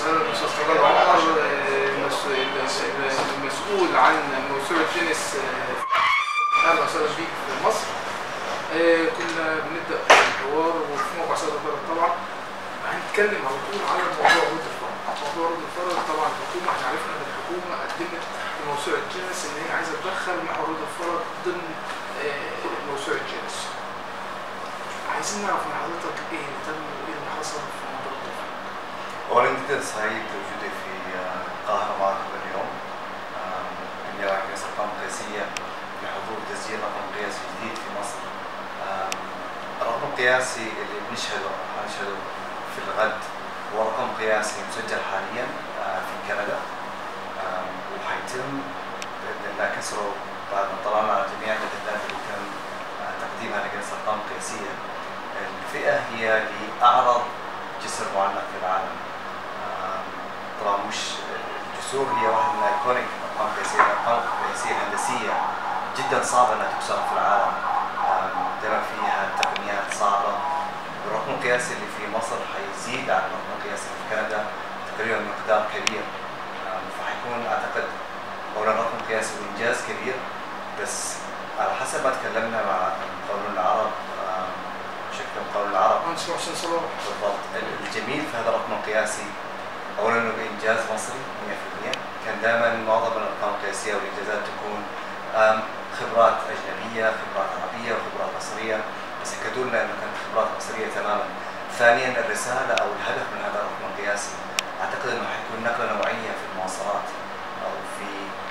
وسهلا استاذ طلال عمر المس- المسؤول عن موسوعه جينيس اهلا وسهلا بيك في مصر آه، كنا بنبدا الحوار وفي موقع سيد البلد طبعا هنتكلم على طول على موضوع رد الفرج موضوع رد الفرج طبعا الحكومه احنا عرفنا ان الحكومه قدمت لموسوعه جينيس ان هي عايزه تدخل محور رد الفرج ضمن آه، موسوعه جينيس عايزين نعرف من حضرتك ايه اللي تم وايه اللي حصل في موضوع رد الفرج أولا جدا سعيد بوجودي في القاهرة معكم اليوم آم، اليوم كنيسة أرقام قياسية بحضور تسجيل رقم قياسي جديد في مصر آم، الرقم القياسي اللي بنشهده حنشهده في الغد هو رقم قياسي مسجل حاليا آه، في كندا آم، وحيتم بإذن الله كسره بعد ما طلعنا على جميع الأهداف اللي تم آه، تقديمها لكنيسة أرقام قياسية الفئة هي لأعرض جسر معلق في العالم آم، طبعا مش الجسور هي واحدة من الايكونيك ارقام قياسية الارقام القياسية الهندسية جدا صعبة انها تكسر في العالم آم، دائما فيها تقنيات صعبة الرقم القياسي اللي في مصر حيزيد عن الرقم القياسي في كندا تقريبا مقدار كبير آم، فحيكون اعتقد اولا رقم قياسي وانجاز كبير بس على حسب ما تكلمنا مع قانون العرب آم، شكل قانون العرب مهندس محسن صلاح بالضبط الجميل في هذا الرقم القياسي اولا انه بانجاز مصري 100% كان دائما معظم الارقام القياسيه والانجازات تكون آم، خبرات اجنبيه، خبرات عربيه وخبرات مصريه بس اكدوا لنا انه كانت خبرات مصريه تماما. ثانيا الرساله او الهدف من هذا الرقم القياسي اعتقد انه حيكون نقله نوعيه في المواصلات او في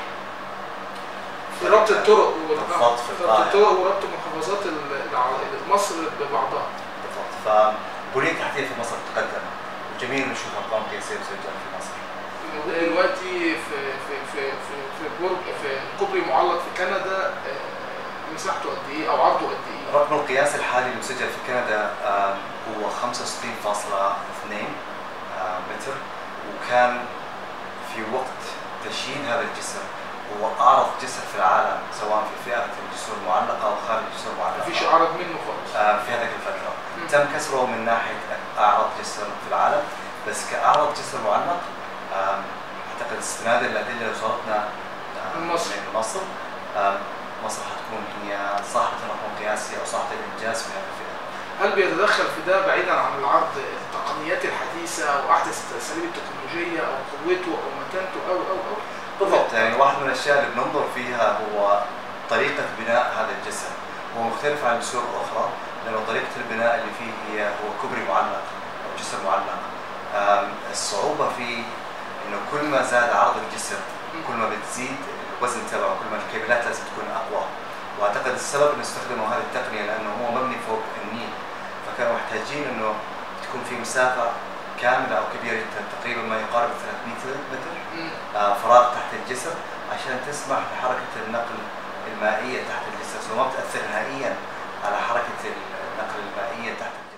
في ربط الطرق بالضبط، في ربط القاهرة. الطرق وربط محافظات ال- الع- مصر ببعضها بالضبط فبنيه التحتيه في مصر تقدم وجميل نشوف ارقام قياسيه تسجل في مصر. دلوقتي في في في في في برج في كوبري معلق في كندا آه، مساحته قد ايه او عرضه قد ايه؟ الرقم القياسي الحالي المسجل في كندا آم، هو 65.2 آم، متر وكان في وقت تشييد هذا الجسر هو أعرض جسر في العالم سواء في فئة الجسور المعلقة أو خارج الجسور المعلقة مفيش اعرض منه خالص آم، في هذه الفترة مم. تم كسره من ناحية أعرض جسر في العالم بس كأعرض جسر معلق آم، أعتقد استنادا للأدلة اللي وصلتنا آم، من مصر. من مصر آم، مصر حتكون هي صاحبة الرقم القياسي أو صاحبة الإنجاز في هذه الفئة. هل بيتدخل في ده بعيدا عن العرض التقنيات الحديثة او احدث الاساليب التكنولوجية او قوته او متانته او او او بالضبط يعني واحد من الاشياء اللي بننظر فيها هو طريقه بناء هذا الجسر هو مختلف عن الجسور الاخرى لانه طريقه البناء اللي فيه هي هو كوبري معلق او جسر معلق آم، الصعوبه فيه انه كل ما زاد عرض الجسر كل ما بتزيد الوزن تبعه كل ما الكابلات لازم تكون اقوى واعتقد السبب انه استخدموا هذه التقنيه لانه هو مبني فوق النيل فكانوا محتاجين انه تكون في مسافه كامله او كبيره جدا تقريبا ما يقارب 300 متر مم. آه، فراغ تحت الجسر عشان تسمح لحركة النقل المائية تحت الجسر وما بتأثر نهائيا على حركة النقل المائية تحت الجسر